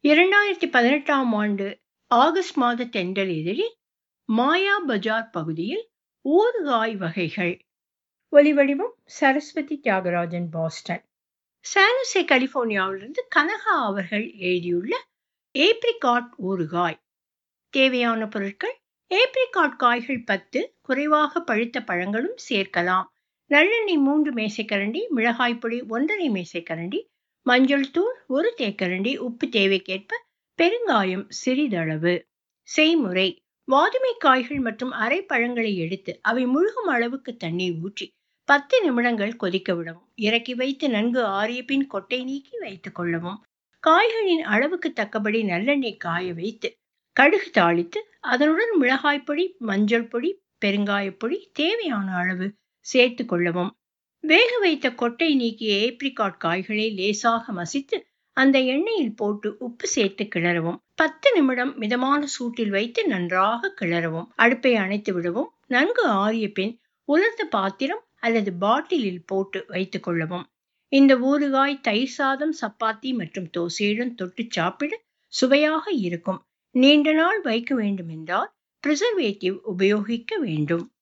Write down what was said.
இரண்டாயிரத்தி பதினெட்டாம் ஆண்டு ஆகஸ்ட் மாத தென்றல் இதழில் மாயா பஜார் பகுதியில் ஊறுகாய் வகைகள் ஒலிவடிவம் சரஸ்வதி தியாகராஜன் பாஸ்டன் சானுசே கலிபோர்னியாவிலிருந்து கனகா அவர்கள் எழுதியுள்ள ஏப்ரிகாட் ஊறுகாய் தேவையான பொருட்கள் ஏப்ரிகாட் காய்கள் பத்து குறைவாக பழுத்த பழங்களும் சேர்க்கலாம் நல்லெண்ணெய் மூன்று மேசைக்கரண்டி மிளகாய் பொடி ஒன்றரை மேசைக்கரண்டி மஞ்சள் தூள் ஒரு தேக்கரண்டி உப்பு தேவைக்கேற்ப பெருங்காயம் சிறிதளவு செய்முறை வாதுமை காய்கள் மற்றும் அரை பழங்களை எடுத்து அவை முழுகும் அளவுக்கு தண்ணீர் ஊற்றி பத்து நிமிடங்கள் கொதிக்க விடவும் இறக்கி வைத்து நன்கு ஆறிய பின் கொட்டை நீக்கி வைத்துக் கொள்ளவும் காய்களின் அளவுக்கு தக்கபடி நல்லெண்ணெய் காய வைத்து கடுகு தாளித்து அதனுடன் மிளகாய் பொடி மஞ்சள் பொடி பெருங்காயப்பொடி தேவையான அளவு சேர்த்து கொள்ளவும் வேக வைத்த கொட்டை நீக்கிய ஏப்ரிகாட் காய்களை லேசாக மசித்து அந்த எண்ணெயில் போட்டு உப்பு சேர்த்து கிளறவும் பத்து நிமிடம் மிதமான சூட்டில் வைத்து நன்றாக கிளறவும் அடுப்பை அணைத்து விடவும் நன்கு ஆறிய பின் உலர்ந்த பாத்திரம் அல்லது பாட்டிலில் போட்டு வைத்துக் கொள்ளவும் இந்த ஊறுகாய் தயிர் சாதம் சப்பாத்தி மற்றும் தோசையுடன் தொட்டு சாப்பிட சுவையாக இருக்கும் நீண்ட நாள் வைக்க வேண்டும் என்றால் பிரிசர்வேட்டிவ் உபயோகிக்க வேண்டும்